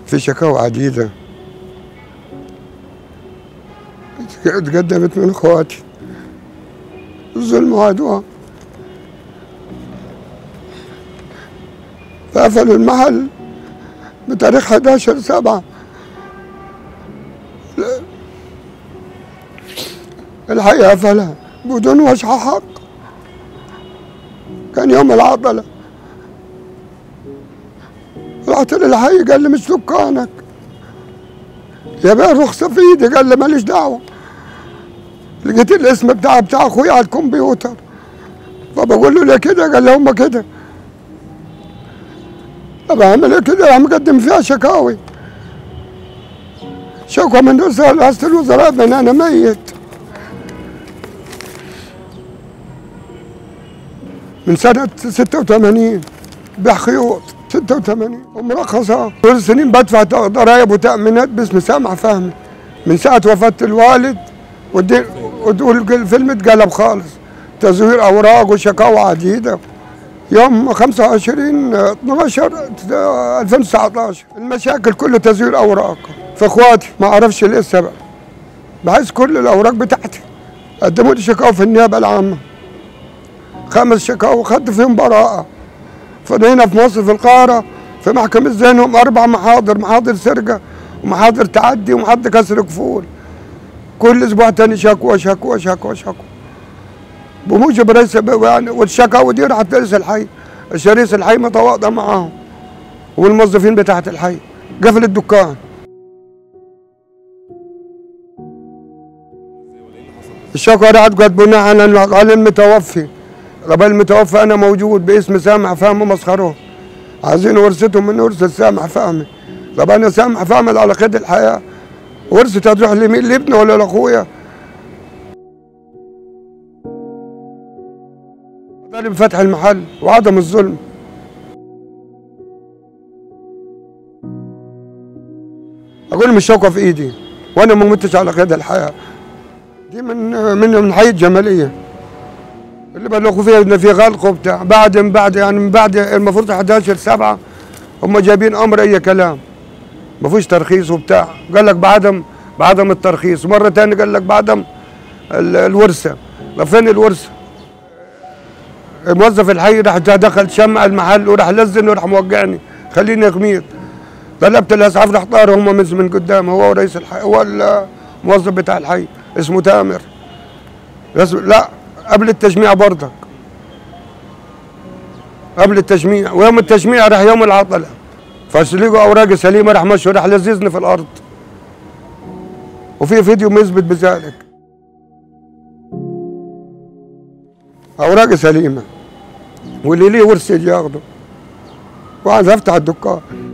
في شكاوى عديدة تقدمت من اخواتي الظلم وعدوها فقفلوا المحل بتاريخ 11 سبعة الحقيقة قفلها بدون وجه حق كان يوم العطلة رحت للحي قال لي مش دكانك يا بيه الرخصة في ايدي قال لي ماليش دعوة لقيت الاسم بتاع بتاع اخويا على الكمبيوتر فبقول له ليه كده قال لي هم كده طب اعمل ايه كده راح مقدم فيها شكاوي شكوى من رئاسة الوزراء بان انا ميت من سنة 86 بيع خيوط 86 ومرخصة كل سنين بدفع ضرائب وتأمينات باسم سامع فهمي من ساعة وفاة الوالد والدين والفيلم اتقلب خالص تزوير أوراق وشكاوى عديدة يوم 25 12 2019 المشاكل كله تزوير أوراق في إخواتي ما أعرفش ليه السبب بحيث كل الأوراق بتاعتي قدموا لي شكاوى في النيابة العامة خمس شكاوى خدت فيهم براءة فهنا في مصر في القاهرة في محكمة زينهم أربع محاضر محاضر سرقة ومحاضر تعدي ومحاضر كسر كفول كل أسبوع تاني شكوى شكوى شكوى شكوى بموجب رئيس يعني والشكاوى دي راحت لرئيس الحي رئيس الحي متواضع معاهم والموظفين بتاعت الحي قفل الدكان الشكوى راحت قد بناء على على المتوفي قبل المتوفى انا موجود باسم سامع فهمي مسخره عايزين ورثتهم من ورثة سامع فهمي طب انا سامع فهمي على قيد الحياه ورثتها تروح لمين لابني ولا لاخويا طالب فتح المحل وعدم الظلم اقول مش شوكه في ايدي وانا ما متش على قيد الحياه دي من من من حي الجماليه اللي بلغوا فيها ان في غلق وبتاع بعد من بعد يعني من بعد المفروض 11 7 هم جايبين امر اي كلام ما فيش ترخيص وبتاع قال لك بعدم بعدم الترخيص مره ثانيه قال لك بعدم الورثه طب فين الورثه؟ موظف الحي راح دخل شمع المحل وراح لزن وراح موقعني خليني اغمير طلبت الاسعاف راح طار هم من من قدام هو رئيس الحي هو الموظف بتاع الحي اسمه تامر لا قبل التجميع برضك قبل التجميع ويوم التجميع راح يوم العطله فلقوا اوراقي سليمه راح مشوا راح لززني في الارض وفي فيديو مثبت بذلك اوراقي سليمه واللي ليه ورث يجي ياخده وعايز افتح الدكان